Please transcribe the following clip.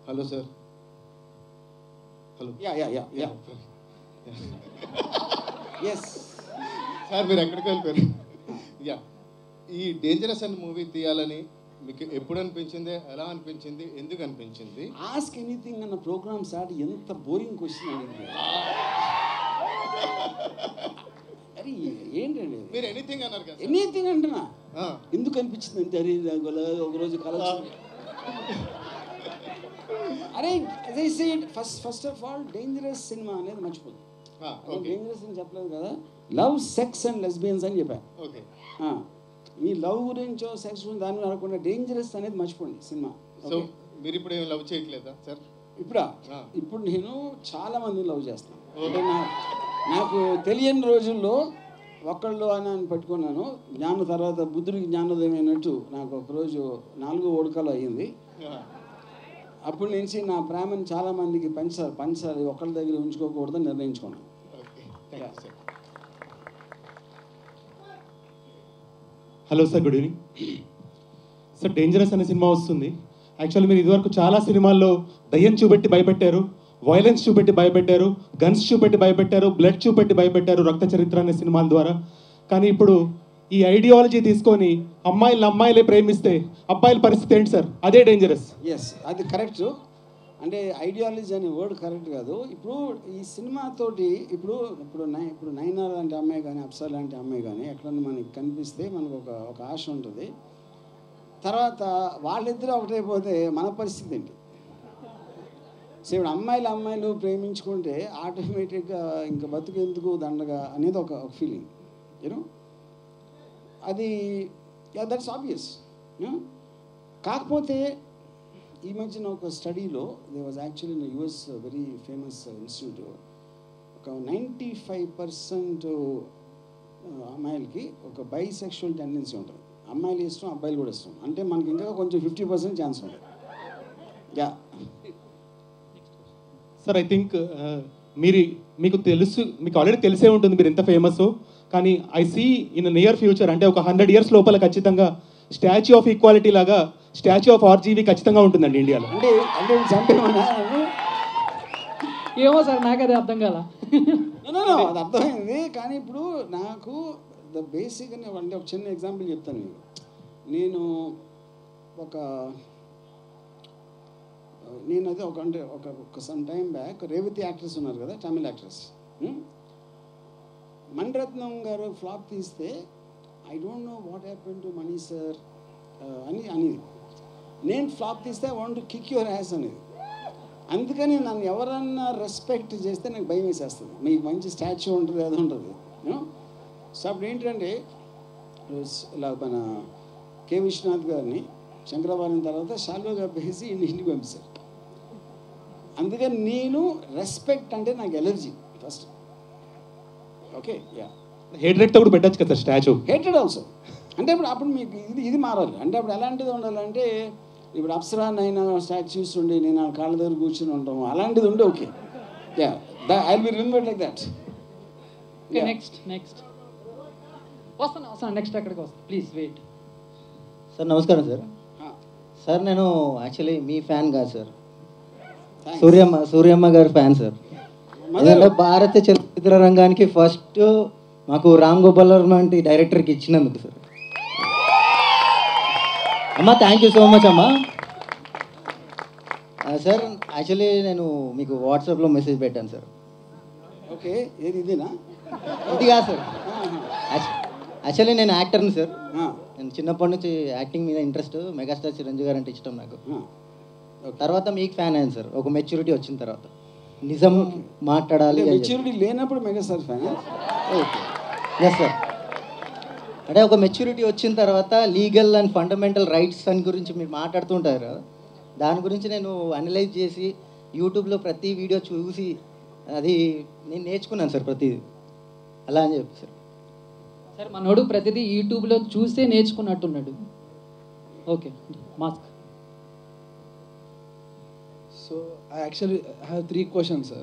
Hello sir hello ya ya ya ya yes sir మీరు ఎక్కడికి వెళ్ళిపోయారు యా ఈ డేంజరస్ అనే మూవీ తీయాలని మీకు ఎప్పుడు అనిపించింది ఎలా అనిపించింది ఎందుకు అనిపించింది ఆస్క్ ఎనీథింగ్ అన్న ప్రోగ్రామ్ స్టార్ట్ ఎంత బోరింగ్ క్వశ్చన్ అడిగింది అరే ఏంటండి మీరు ఎనీథింగ్ అన్నారు కదా ఎనీథింగ్ అంటున్నా ఆ, ఎందుకు అనిపించింది అంటే అరే నాకు అలా ఒకరోజు కల అరే first first of all dangerous cinema అనేది మర్చిపోదు ఆ, ఓకే డేంజరస్ అని చెప్పలేదు కదా లవ్ సెక్స్ అండ్ లెస్బియన్స్ అని చెప్పాను ఓకే ఆ, మీ లవ్ గురించో సెక్స్ గురించి దాని మీద అనకుండా డేంజరస్ అనేది మర్చిపోండి సినిమా సో ఓకే? మీరు ఇప్పుడు ఏం లవ్ చేయట్లేదా సార్ ఇప్పుడా ఆ. ఇప్పుడు నేను చాలా మందిని లవ్ చేస్తాను అంటే నా నాకు తెలియని రోజుల్లో ఒకళ్ళు అని అని పెట్టుకున్నాను జ్ఞాన తర్వాత బుద్ధుడికి జ్ఞానోదయం అయినట్టు నాకు ఒకరోజు నాలుగు ఓడకాలు అయ్యింది ఆ, అప్పటి నుంచి నా ప్రేమను చాలా మందికి పంచాలి పంచాలి ఒకళ్ళ దగ్గర ఉంచుకోకూడదని నిర్ణయించుకున్నాను okay thank you sir hello sir good evening sir dangerous అనే సినిమా వస్తుంది యాక్చువల్లీ మీరు ఇదివరకు చాలా సినిమాల్లో దయ్యం చూపెట్టి భయపెట్టారు వైలెన్స్ చూపెట్టి భయపెట్టారు గన్స్ చూపెట్టి భయపెట్టారు బ్లడ్ చూపెట్టి భయపెట్టారు రక్త చరిత్ర అనే సినిమాల ద్వారా కానీ ఇప్పుడు ఈ ఐడియాలజీ తీసుకొని అమ్మాయిలను అమ్మాయిలే ప్రేమిస్తే అబ్బాయిల పరిస్థితి ఏంటి సార్ అదే డేంజరస్ ఎస్ అది కరెక్ట్ అంటే ఐడియాలజీ అనే వర్డ్ కరెక్ట్ కాదు ఇప్పుడు ఈ సినిమాతోటి ఇప్పుడు ఇప్పుడు నై ఇప్పుడు నైనా లాంటి అమ్మాయి కానీ అప్సర్ లాంటి అమ్మాయి కానీ ఎక్కడన్నా మనకి కనిపిస్తే మనకు ఒక ఒక ఆశ ఉంటుంది తర్వాత వాళ్ళిద్దరూ ఒకటైపోతే మన పరిస్థితి ఏంటి సో ఇప్పుడు అమ్మాయిలు అమ్మాయిలు ప్రేమించుకుంటే ఆటోమేటిక్గా ఇంకా బతుకెందుకు దండగా అనేది ఒక ఒక ఫీలింగ్ యూనో అది యా దట్స్ ఆబ్వియస్ కాకపోతే ఈ మధ్యన ఒక స్టడీలో they was actually in US very famous institute ఒక నైంటీ ఫైవ్ పర్సెంట్ అమ్మాయిలకి ఒక బైసెక్షువల్ టెండెన్సీ ఉంటుంది అమ్మాయిలు ఇష్టం అబ్బాయిలు కూడా ఇష్టం అంటే మనకి ఇంకా కొంచెం ఫిఫ్టీ పర్సెంట్ ఛాన్స్ ఉంటుంది యా సార్ ఐ థింక్ మీరు మీకు తెలుసు మీకు ఆల్రెడీ తెలిసే ఉంటుంది మీరు ఎంత ఫేమస్ కానీ I see in near future అంటే ఒక హండ్రెడ్ ఇయర్స్ లోపల ఖచ్చితంగా స్టాచ్యూ ఆఫ్ ఈక్వాలిటీ లాగా స్టాచ్యూ ఆఫ్ ఆర్జీవీ ఖచ్చితంగా ఉంటుందండి ఇండియాలో అంటే అంటే చంపేమన్నా ఏమో సార్ నాకు అది అర్థం కాల No, no, no, అది అర్థమైంది కానీ ఇప్పుడు నాకు ద బేసిక్ అని అంటే ఒక చిన్న ఎగ్జాంపుల్ చెప్తాను మీకు నేను ఒక నేను అదే ఒక అంటే ఒక ఒక some time back Revathi actress ఉన్నారు కదా తమిళ యాక్ట్రెస్ మణిరత్నం గారు ఫ్లాప్ తీస్తే I don't know what happen to money sir అని అనేది నేను ఫ్లాప్ తీస్తే I want to kick your ass అనేది అందుకని నన్ను ఎవరన్నా రెస్పెక్ట్ చేస్తే నాకు భయం వేసేస్తుంది మీకు మంచి స్టాచ్యూ ఉంటుంది అది ఉంటుంది you know? సో అప్పుడు ఏంటంటే స్- ఇలా మన కె విశ్వనాథ్ గారిని శంకరవారం తర్వాత షాల్వగా పేసి ఇంటి ఇంటికి పంపిస్తారు అందుకని నేను రెస్పెక్ట్ అంటే నాకు allergy first okay yeah head రేట్తో కూడా పెట్టచ్చు కదా సార్ స్టాచ్యూ హేటెడ్ ఆల్సో అంటే ఇప్పుడు అప్పుడు మీకు ఇది ఇది మారాలి అంటే అప్పుడు ఎలాంటిది ఉండాలంటే ఇప్పుడు అప్సరా నైనా స్టాచ్యూస్ ఉండి నేను ఆ కాళ్ళ దగ్గర కూర్చుని ఉంటాము అలాంటిది ఉంటే okay yeah I be remember like that okay next next వస్తాను వస్తాను నెక్స్ట్ ఎక్కడికి వస్తాను ప్లీజ్ వెయిట్ సార్ నమస్కారం సార్ సార్ నేను యాక్చువల్లీ మీ ఫ్యాన్ కాదు సార్ Thanks. సూర్యమ్మ సూర్యమ్మ గారి ఫ్యాన్ సార్ ఎందుకంటే భారత చలనచిత్ర రంగానికి ఫస్ట్ మాకు రామ్ గోపాల్ వర్మ అంటే డైరెక్టర్కి ఇచ్చినందుకు సార్ అమ్మ థ్యాంక్ యూ సో మచ్ అమ్మా ఆ, సార్ యాక్చువల్లీ నేను మీకు వాట్సాప్లో మెసేజ్ పెట్టాను సార్ ఓకే ఏది ఇదేనా ఇది కాదు సార్ యాక్చువల్లీ నేను యాక్టర్ని సార్ ఆ, నేను చిన్నప్పటి నుంచి యాక్టింగ్ మీద ఇంట్రెస్ట్ మెగాస్టార్ చిరంజీవి గారు అంటే ఇష్టం నాకు ఆ. తర్వాత మీకు ఫ్యాన్ అయ్యాను సార్ ఒక మెచ్యూరిటీ వచ్చిన తర్వాత నిజం మాట్లాడాలి అని చెప్పి. మెచ్యూరిటీ లేనప్పుడు మెగాస్టార్ ఫ్యాన్ ఎస్ సార్ అంటే ఒక మెచ్యూరిటీ వచ్చిన తర్వాత లీగల్ అండ్ ఫండమెంటల్ రైట్స్ అని గురించి మీరు మాట్లాడుతుంటారు కదా దాని గురించి నేను అనలైజ్ చేసి యూట్యూబ్లో ప్రతి వీడియో చూసి అది నేను నేర్చుకున్నాను సార్ ప్రతిదీ అలా అని చెప్పి సార్ సార్ మనోడు ప్రతిదీ యూట్యూబ్లో చూసే నేర్చుకున్నట్టున్నాడు okay mask So I actually have three questions, sir.